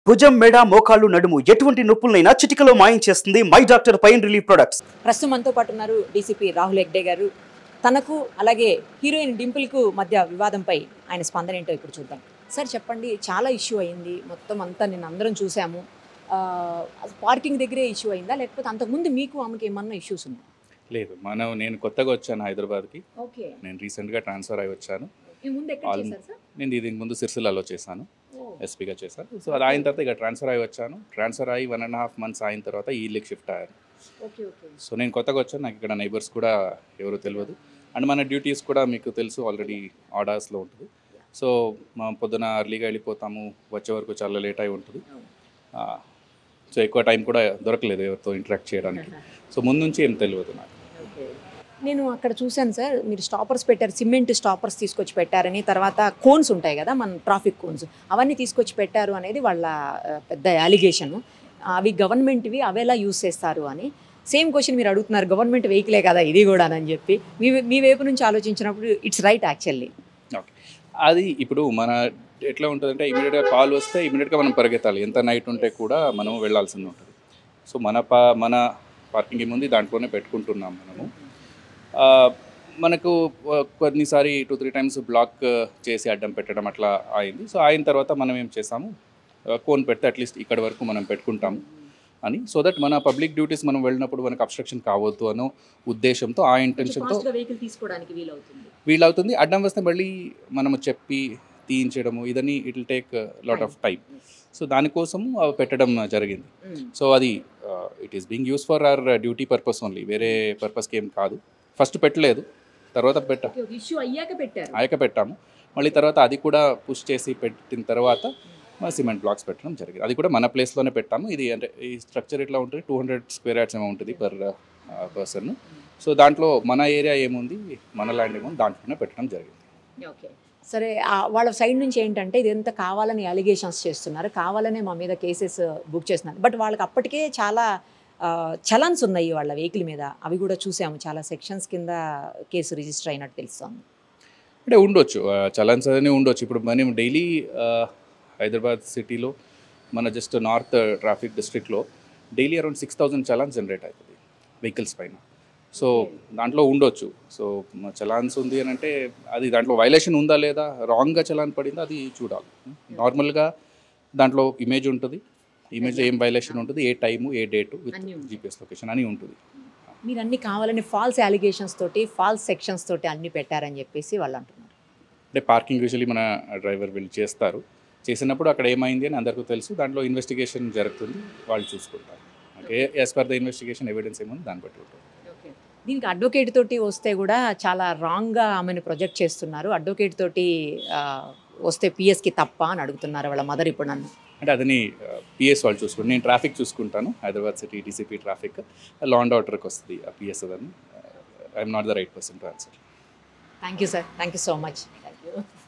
భుజం మెడ మోకాళ్ళు నడుము ఎటువంటి నొప్పులైనా చిటికలో మాయం చేస్తుంది my doctor pain relief products ప్రస్తుతం మనతో పాటు ఉన్నారు డీసీపీ రాహుల్ హెగ్డే గారు తనకు అలాగే హీరోయిన్ డింపుల్కు మధ్య వివాదంపై ఆయన స్పందన ఏంటో ఇప్పుడు చూద్దాం సార్ చెప్పండి చాలా ఇష్యూ అయింది మొత్తం అంతా నేను అందరం చూసాము ఆ, పార్కింగ్ దగ్గరే ఇష్యూ అయిందా లేకపోతే అంతకుముందు మీకు ఆమెకి ఏమన్నా ఇష్యూస్ ఉన్నాయి లేదు మనం నేను కొత్తగా వచ్చాను హైదరాబాద్కి ఓకే నేను రీసెంట్గా ట్రాన్స్ఫర్ అయి వచ్చాను ముందు ఎక్కడ All- చేశారు సార్ నేను దీనికి ముందు సిరిసిల్లలో చేశాను ఎస్పీగా చేశాను సో అది అయిన తర్వాత ఇక ట్రాన్స్ఫర్ అయి వచ్చాను ట్రాన్స్ఫర్ అయ్యి వన్ అండ్ హాఫ్ మంత్స్ అయిన తర్వాత ఈ ఇల్లుకి షిఫ్ట్ అయ్యాను ఓకే ఓకే సో నేను కొత్తగా వచ్చాను నాకు ఇక్కడ నైబర్స్ కూడా ఎవరు తెలియదు అండ్ మన డ్యూటీస్ కూడా మీకు తెలుసు ఆల్రెడీ ఆర్డర్స్లో ఉంటుంది సో మా పొద్దున అర్లీగా వెళ్ళిపోతాము వచ్చే వరకు చాలా లేట్ అయి ఉంటుంది ఆ, సో ఎక్కువ టైం కూడా దొరకలేదు ఎవరితో ఇంటరాక్ట్ చేయడానికి సో ముందు నుంచి ఏం తెలియదు నాకు నేను అక్కడ చూశాను సార్ మీరు స్టాపర్స్ పెట్టారు సిమెంట్ స్టాపర్స్ తీసుకొచ్చి పెట్టారని తర్వాత కోన్స్ ఉంటాయి కదా మన ట్రాఫిక్ కోన్స్ అవన్నీ తీసుకొచ్చి పెట్టారు అనేది వాళ్ళ ఆ, పెద్ద అలిగేషన్ అవి గవర్నమెంట్వి అవి ఎలా యూస్ చేస్తారు అని సేమ్ క్వశ్చన్ మీరు అడుగుతున్నారు గవర్నమెంట్ వెహికలే కదా ఇది కూడా అని చెప్పి మీ మీ వైపు నుంచి ఆలోచించినప్పుడు ఇట్స్ రైట్ యాక్చువల్లీ ఓకే అది ఇప్పుడు మన ఎట్లా ఉంటుందంటే ఇమీడియట్గా కాల్ వస్తే ఇమీడియట్గా మనం పరిగెత్తాలి ఎంత నైట్ ఉంటే కూడా మనం వెళ్ళాల్సింది ఉంటుంది సో మన పా మన పార్కింగ్ ఏముంది దాంట్లోనే పెట్టుకుంటున్నాం మనము ఆ, మనకు ఆ, కొన్నిసారి టూ త్రీ టైమ్స్ బ్లాక్ చేసి అడ్డం పెట్టడం అట్లా అయింది సో అయిన తర్వాత మనం ఏం చేసాము కోన్ పెడితే అట్లీస్ట్ ఇక్కడ వరకు మనం పెట్టుకుంటాము అని సో దట్ మన పబ్లిక్ డ్యూటీస్ మనం వెళ్ళినప్పుడు మనకు అబ్స్ట్రక్షన్ కావద్దు అనే ఉద్దేశంతో ఆ ఇంటెన్షన్తో వెహికల్ తీసుకోవడానికి వీలవుతుంది వీలవుతుంది అడ్డం వస్తే మళ్ళీ మనము చెప్పి తీయించడము ఇదని it will take lot of time so దానికోసము అవి పెట్టడం జరిగింది సో అది it is being use for our duty purpose only వేరే పర్పస్కి ఏం కాదు ఫస్ట్ పెట్టలేదు తర్వాత పెట్ట ఇష్యూ అయ్యాక పెట్టారు ఆయక పెట్టాము మళ్ళీ తర్వాత అది కూడా పుష్ చేసి పెట్టిన తర్వాత సిమెంట్ బ్లాక్స్ పెట్టడం జరిగింది అది కూడా మన ప్లేస్లోనే పెట్టాము ఇది అంటే ఈ స్ట్రక్చర్ ఎట్లా ఉంటుంది టూ హండ్రెడ్ స్క్వేర్ యార్డ్స్ ఏమో ఉంటుంది పర్ పర్సన్ సో దాంట్లో మన ఏరియా ఏముంది మన ల్యాండ్ ఏముంది దాంట్లోనే పెట్టడం జరిగింది ఓకే సరే ఆ వాళ్ళ సైడ్ నుంచి ఏంటంటే ఇదంతా కావాలని అలిగేషన్స్ చేస్తున్నారు కావాలనే మా మీద కేసెస్ బుక్ చేస్తున్నారు బట్ వాళ్ళకి అప్పటికే చాలా చలన్స్ ఉన్నాయి వాళ్ళ వెహికల్ మీద అవి కూడా చూసాము చాలా సెక్షన్స్ కింద కేసు రిజిస్టర్ అయినట్టు తెలుస్తుంది అంటే ఉండొచ్చు చలన్స్ అనే ఉండొచ్చు ఇప్పుడు మనం డైలీ హైదరాబాద్ సిటీలో మన జస్ట్ నార్త్ ట్రాఫిక్ డిస్ట్రిక్ట్లో daily around six thousand challans generate అవుతుంది వెహికల్స్ పైన సో దాంట్లో ఉండొచ్చు సో చలాన్స్ ఉంది అని అంటే అది దాంట్లో వైలేషన్ ఉందా లేదా రాంగ్గా చలాన్ పడిందా అది చూడాలి నార్మల్గా దాంట్లో ఇమేజ్ ఉంటుంది ఇమేజ్ ఏం వైలేషన్ ఉంటుంది a time a date with అన్నీ ఉంటాయి. జీపీఎస్ లొకేషన్ అని ఉంటుంది మీరు అన్ని కావాలని ఫాల్స్ అలిగేషన్స్ తోటి ఫాల్స్ సెక్షన్స్ తోటి అన్ని పెట్టారని చెప్పేసి వాళ్ళు అంటున్నారు అంటే పార్కింగ్ యూజువలీ మన డ్రైవర్ వీళ్ళు చేస్తారు చేసినప్పుడు అక్కడ ఏమైంది అని అందరికీ తెలుసు దాంట్లో ఇన్వెస్టిగేషన్ జరుగుతుంది వాళ్ళు చూసుకుంటారు okay as per the investigation evidence ఏముంది దాన్ని బట్టి ఉంటుంది దీనికి అడ్వకేట్ తోటి వస్తే కూడా చాలా రాంగ్గా ఆమెను ప్రొజెక్ట్ చేస్తున్నారు అడ్వకేట్ తోటి ఆ, వస్తే పిఎస్కి తప్ప అని అడుగుతున్నారు వాళ్ళ మదర్ ఇప్పుడు నన్ను అంటే అదని పిఎస్ వాళ్ళు చూసుకుంటారు నేను ట్రాఫిక్ చూసుకుంటాను Hyderabad city DCP traffic law and ఆర్డర్కి వస్తుంది ఆ పిఎస్ అదని I'm not the right person to answer thank you sir thank you so much thank you